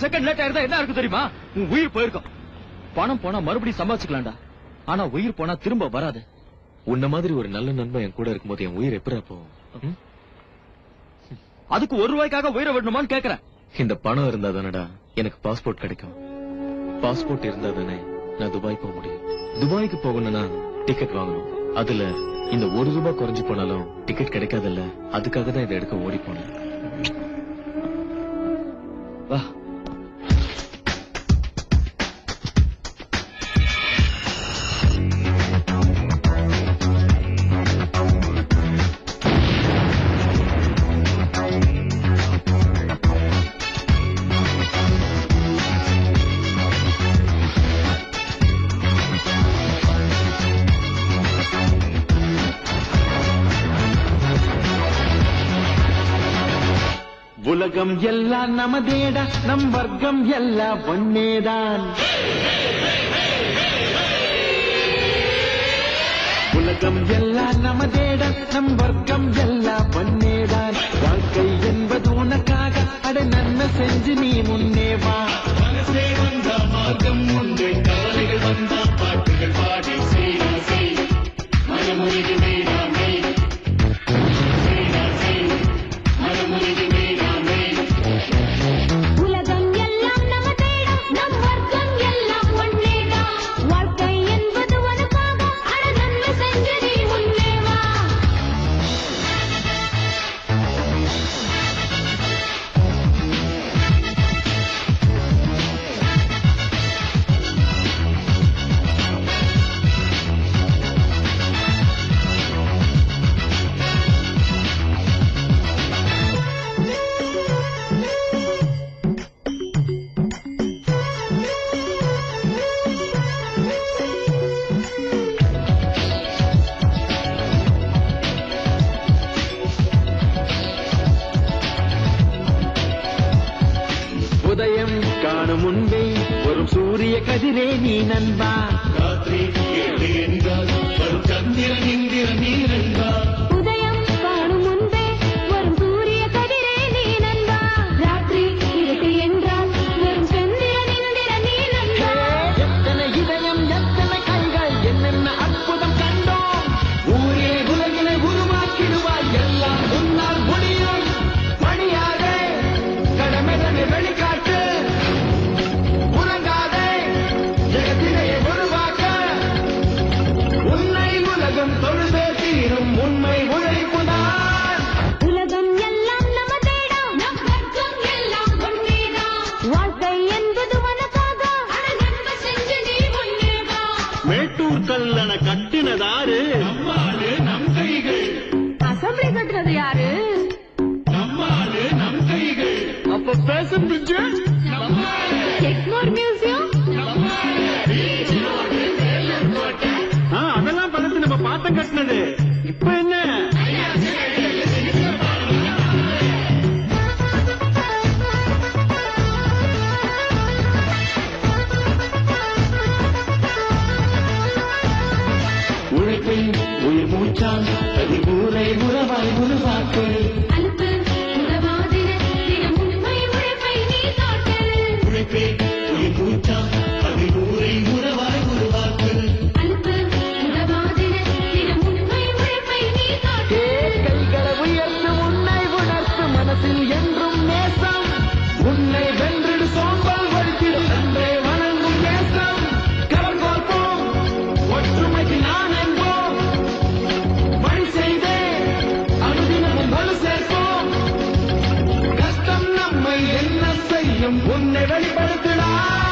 Second late ஆயிருந்தா என்ன இருக்கு தெரியுமா உன் உயிர் போயிருக்கும் பணம் போனா மறுபடியும் சம்பாதிச்சுக்கலாம்டா ஆனா உயிர் போனா திரும்ப வராது உன்ன மாதிரி ஒரு நல்ல நண்பன் என் கூட இருக்கும்போது என் உயிர் எப்படா போகும் ம்? அதுக்கு ஒரு ரூபாய்க்காக உயிரை விடணுமான்னு கேக்குறேன் இந்த பணம் இருந்தா தானடா எனக்கு பாஸ்போர்ட் கிடைக்கும் பாஸ்போர்ட் இருந்தா தானே நான் துபாய் போக முடியும் துபாய்க்கு போகணும்னா டிக்கெட் வாங்கணும் அதுல இந்த ஒரு ரூபாய் குறைஞ்சு போனாலும் டிக்கெட் கிடைக்காதுல்ல அதுக்காக தான் இதை எடுக்க ஓடி போனேன் வா உலகம் எல்லாம் நமதேடா நம் வர்க்கம் எல்லாம் ஒன்னேதான் உலகம் எல்லாம் நமதேடா நம் வர்க்கம் எல்லாம் ஒன்னேதான் வாழ்க்கை என்பது உனக்காக அட நன்மை செஞ்சு நீ முன்னே வா உலகம் எல்லாம் நமதேடா நம் வர்க்கம் எல்லாம் ஒன்னேடா வாழ்க்கை என்பது உனக்காக அட நன்மை செஞ்சு நீ முன்னே வா உதயம் காணும் முன்பே வரும் சூரிய கதிரே நீ நண்பா உதயம் காணும் முன்பே வரும் சூரிய கதிரே நீ நண்பா ராத்திரி இருட்டு என்றால் வரும் சந்திரன் இந்திர நீ நண்பா எத்தனை இதயம் எத்தனை கைகள் என்னென்ன அற்புதம் கண்டோம் ஊரே உலகினை உருவாக்கிடுவாய் எல்லாம் உன்னால் முடியும் பணியாக கடமைகளை வெளிக்காட்டு உறங்காதே ஜெகத்தினை உருவாக்க உன்னை உலகம் தொழுதே தீரும் உண்மை உழைப்புதான் உலகம் எல்லாம் நமதேடா நம் வர்க்கம் எல்லாம் ஒன்னேடா வாழ்க்கை என்பது உனக்காக அட நன்மை செஞ்சு நீ முன்னே வா மேட்டூர் கல்லண கட்டினதாரு நம்மாடு நம் கைகள் அசம்பிளி கட்டுறது யாரு அப்ப பேசும் பிரிட்ஜு எக்மோர் மியூசியம் ஆ, அதெல்லாம் படத்து நம்ம பாத்தம் கட்டினது இப்ப என்ன உழைப்பில் உயிர் மூச்சான் அது ஊரை உறவாய் உருவாக்கு அலுப்பு உறவாதின தினம் உண்மை உழைப்பை நீ காட்டு உழைப்பே உயிர் மூச்சான் அது ஊரை உறவாய் உருவாக்கு அலுப்பு உறவாதின தினம் உண்மை உழைப்பை நீ காட்டு கைகளை உயர்த்து உன்னை உணர்த்து மனசில் என்றும் நேசம் உன்னை வென்றிடு சோம்பல் ஒழித்திடும் அன்றே வணங்கும் நேசம் கரம் கோர்ப்போம் ஒற்றுமைக்கு நான் என்போம் வழி செய்தே அனுதினமும் வலு சேர்ப்போம் கஷ்டம் நம்மை என்ன செய்யும் உன்னை வெளிப்படுத்தினார்